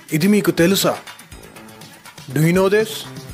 ఇది మీకు తెలుసా డూ యూ నో దిస్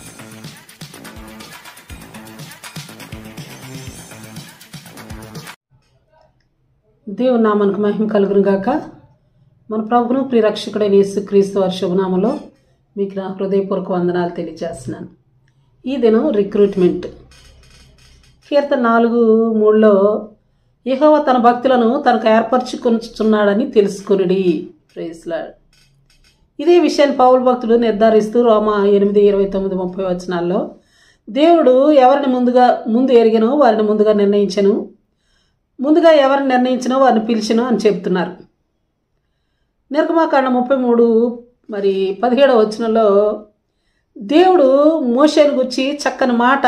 దేవుని నామానికి మహిమ కలుగును గాక మన ప్రభును ప్రియరక్షకుడైన యేసుక్రీస్తు వారి శుభనామంలో మీకు నా హృదయపూర్వక వందనాలు తెలియజేస్తున్నాను ఈ దినం రిక్రూట్మెంట్ కీర్తన నాలుగు మూడులో యెహోవా తన భక్తులను తనకు ఏర్పరచుకుంటున్నాడని తెలుసుకునుడి ప్రేస్లాడ్ ఇదే విషయాన్ని పౌలు భక్తుడు నిర్ధారిస్తూ రోమా ఎనిమిది ఇరవై తొమ్మిది ముప్పై వచనాల్లో దేవుడు ఎవరిని ముందుగా ముందు ఎరిగనో వారిని ముందుగా నిర్ణయించను ముందుగా ఎవరిని నిర్ణయించినో వారిని పిలిచినో అని చెప్తున్నారు నిర్గమాకాండ ముప్పై మూడు మరి పదిహేడవ వచనంలో దేవుడు మోషేను గురించి చక్కని మాట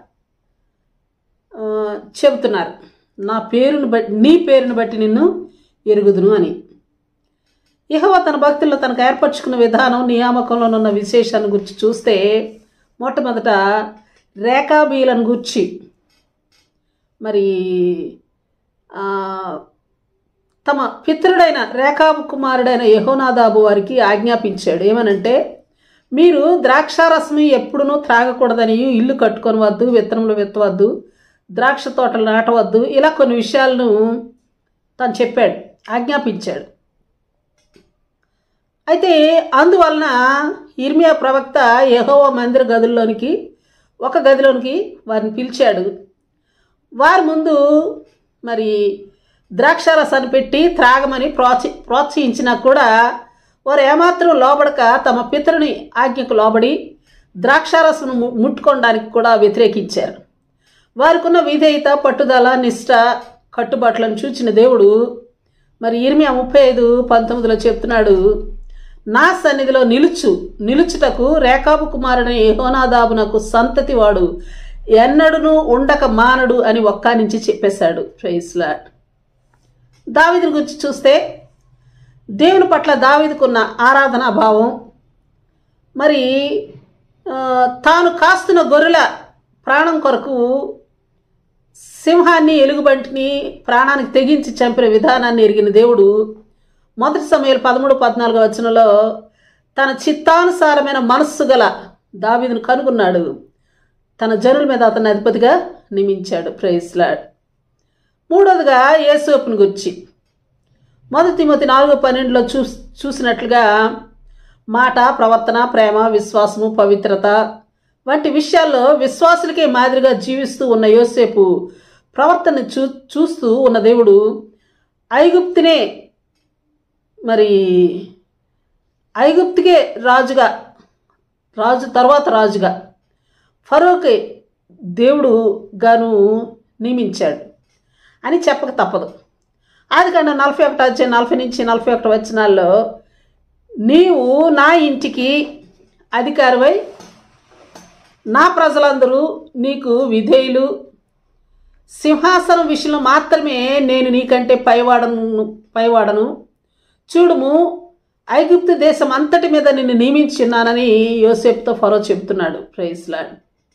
ఆ, చెబుతున్నారు నా పేరును బట్టి నీ పేరును బట్టి నిన్ను ఎరుగుదును అని యెహోవా తన భక్తుల్లో తనకు ఏర్పరచుకున్న విధానం నియామకంలో ఉన్న విశేషాన్ని గురించి చూస్తే మొట్టమొదట రేఖాబీలను గుర్చి మరి ఆ, తమ పితరుడైన రేఖాబు కుమారుడైన యహోనాదాబు వారికి ఆజ్ఞాపించాడు ఏమనంటే మీరు ద్రాక్షారసం ఎప్పుడునూ త్రాగకూడదని ఇల్లు కట్టుకొని వద్దు విత్తనములు విత్తవద్దు ద్రాక్ష తోటలు నాటవద్దు ఇలా కొన్ని విషయాలను తను చెప్పాడు ఆజ్ఞాపించాడు అయితే అందువలన ఇర్మియా ప్రవక్త యెహోవా మందిర గదుల్లోనికి ఒక గదిలోనికి వారిని పిలిచాడు వారి ముందు మరి ద్రాక్షారసాన్ని పెట్టి త్రాగమని ప్రోత్స ప్రోత్సహించినా కూడా వారు ఏమాత్రం లోబడక తమ పితరుని ఆజ్ఞకు లోబడి ద్రాక్షారసను ము- ముట్టుకోవడానికి కూడా వ్యతిరేకించారు వారికి ఉన్న విధేయత పట్టుదల నిష్ట కట్టుబాట్లను చూచిన దేవుడు మరి ఇరిమియా ముప్పై ఐదు పంతొమ్మిదిలో చెప్తున్నాడు నా సన్నిధిలో నిలుచు నిలుచుటకు రేఖాబు కుమారుని యెహోనాదాబునకు సంతతి వాడు ఎన్నడును ఉండక మానడు అని ఒక్క నుంచి చెప్పేశాడు ప్రైస్లా దావిదిని గురించి చూస్తే దేవుని పట్ల దావీదుకున్న ఆరాధనా భావం మరి ఆ, తాను కాస్తున్న గొర్రెల ప్రాణం కొరకు సింహాన్ని ఎలుగుబంటిని ప్రాణానికి తెగించి చంపిన విధానాన్ని ఎరిగిన దేవుడు మొదటి సమయాలు పదమూడు పద్నాలుగో వచనంలో తన చిత్తానుసారమైన మనస్సు గల దావీదును కనుగొన్నాడు తన జనుల మీద అతన్ని అధిపతిగా నియమించాడు ప్రైస్లాడ్ మూడవదిగా యేసోపుని గురించి మొదటి తిమోతి నాలుగో పన్నెండులో చూ చూసినట్లుగా మాట ప్రవర్తన ప్రేమ విశ్వాసము పవిత్రత వంటి విషయాల్లో విశ్వాసులకే మాదిరిగా జీవిస్తూ ఉన్న యోసేపు ప్రవర్తన చూ చూస్తూ ఉన్న దేవుడు ఐగుప్తినే మరి ఐగుప్తికే రాజుగా రాజు తర్వాత రాజుగా ఫరోకి దేవుడు గాను నియమించాడు అని చెప్పక తప్పదు ఆది కాండ నలభై ఒకటి వచ్చే నలభై నుంచి నలభై ఒకటి వచనాల్లో నీవు నా ఇంటికి అధికారివై నా ప్రజలందరూ నీకు విధేయులు సింహాసనం విషయంలో మాత్రమే నేను నీకంటే పైవాడను పైవాడను చూడుము ఐగుప్తు దేశం అంతటి మీద నిన్ను నియమించున్నానని యోసేపుతో ఫరో చెప్తున్నాడు ప్రైస్లాడ్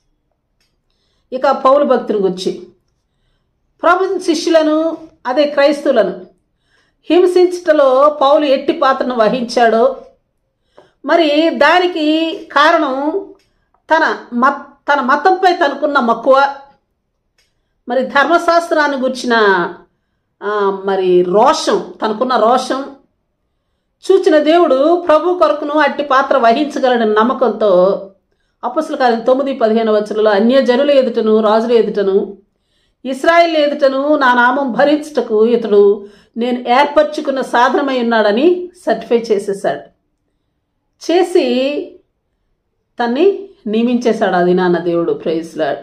ఇక పౌలు భక్తుని గురించి ప్రభు శిష్యులను అదే క్రైస్తవులను హింసించటలో పౌలు ఎట్టి పాత్రను వహించాడో మరి దానికి కారణం తన మత్ తన మతంపై తనకున్న మక్కువ మరి ధర్మశాస్త్రాన్ని గురించిన ఆ, మరి రోషం తనకున్న రోషం చూచిన దేవుడు ప్రభు కొరకును అట్టి పాత్ర వహించగలడని నమ్మకంతో అపసుల కార్యం తొమ్మిది పదిహేను వచ్చలలో అన్య జనుల ఎదుటను రాజుల ఎదుటను ఇస్రాయిల్ ఎదుటను నా నామం భరించుటకు ఇతడు నేను ఏర్పరచుకున్న సాధనమై ఉన్నాడని సర్టిఫై చేసేసాడు చేసి తన్ని నియమించేశాడు అది నాన్న దేవుడు ప్రైజ్లాడ్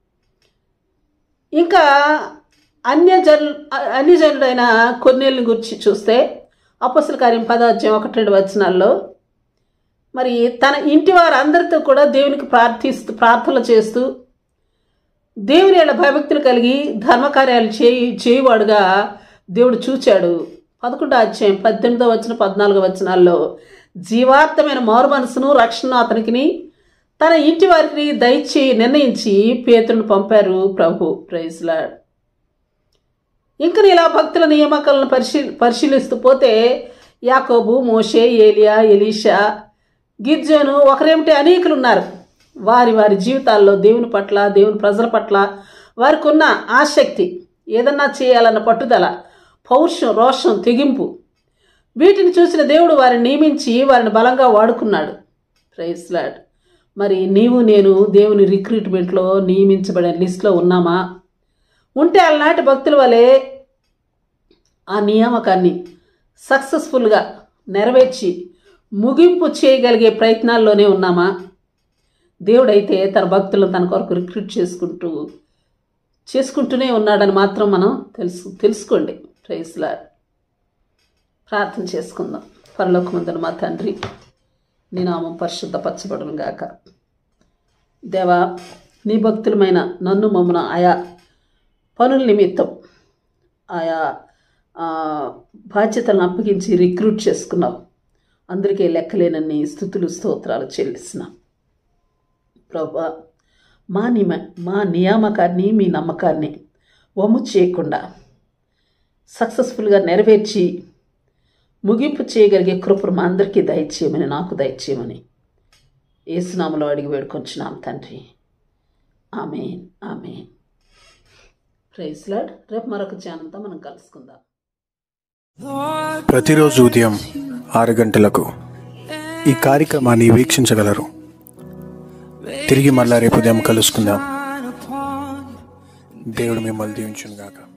ఇంకా అన్యజను అన్యజనుడైన కొన్నేళ్ళని గురించి చూస్తే అపస్సుల కార్యం పదాధ్యాయం ఒకటి రెండు వచనాల్లో మరి తన ఇంటి వారందరితో కూడా దేవునికి ప్రార్థిస్తూ ప్రార్థనలు చేస్తూ దేవుని యొక్క భయభక్తులు కలిగి ధర్మకార్యాలు చేయి చేయువాడుగా దేవుడు చూచాడు పదకొండో అధ్యాయం పద్దెనిమిదో వచ్చిన పద్నాలుగో వచనాల్లో జీవార్థమైన మారు మనసును రక్షణ అతనికి తన ఇంటి వారికి దయచి నిర్ణయించి పేతులను పంపారు ప్రభు ప్రైజ్లాడ్ ఇంకా ఇలా భక్తుల నియామకాలను పరిశీ పరిశీలిస్తూ పోతే యాకోబు మోషే ఏలియా ఎలీషా గిర్జోను ఒకరేమిటి అనేకులు ఉన్నారు వారి వారి జీవితాల్లో దేవుని పట్ల దేవుని ప్రజల పట్ల వారికి ఉన్న ఆసక్తి ఏదన్నా చేయాలన్న పట్టుదల పౌరుషం రోషం తెగింపు వీటిని చూసిన దేవుడు వారిని నియమించి వారిని బలంగా వాడుకున్నాడు ప్రైస్ లాడ్ మరి నీవు నేను దేవుని రిక్రూట్మెంట్లో నియమించబడిన లిస్ట్లో ఉన్నామా ఉంటే అలనాటి భక్తుల వలె ఆ నియామకాన్ని సక్సెస్ఫుల్గా నెరవేర్చి ముగింపు చేయగలిగే ప్రయత్నాల్లోనే ఉన్నామా దేవుడైతే తన భక్తులను తన కొరకు రిక్రూట్ చేసుకుంటూ చేసుకుంటూనే ఉన్నాడని మాత్రం మనం తెలుసు తెలుసుకోండి ప్రైస్లా ప్రార్థన చేసుకుందాం పరలోకమందున మా తండ్రి నీ నామం పరిశుద్ధపరచబడును గాక దేవా నీ భక్తులమైన నన్ను మమ్మన ఆయా పనుల నిమిత్తం ఆయా ఆ, బాధ్యతలను అప్పగించి రిక్రూట్ చేసుకున్నావు అందరికీ లెక్కలేనన్ని స్థుతులు స్తోత్రాలు చెల్లిస్తున్నాం ప్రభా మా నిమ మా నియామకాన్ని మీ నమ్మకాన్ని వమ్ము చేయకుండా సక్సెస్ఫుల్గా నెరవేర్చి ముగింపు చేయగలిగే కృపను మా అందరికీ దయచేయమని నాకు దయచేయమని ఏసునామలో అడిగి వేడుకొంచున్నాం తండ్రి ఆమెన్ ఆమెన్ ప్రైజ్ లాడ్ రేపు మరొక ధ్యానంతో మనం కలుసుకుందాం ప్రతిరోజు ఉదయం ఆరు గంటలకు ఈ కార్యక్రమాన్ని వీక్షించగలరు తిరిగి మళ్ళా రేపు ఉదయం కలుసుకుందాం దేవుడు మిమ్మల్ని దీవించును గాక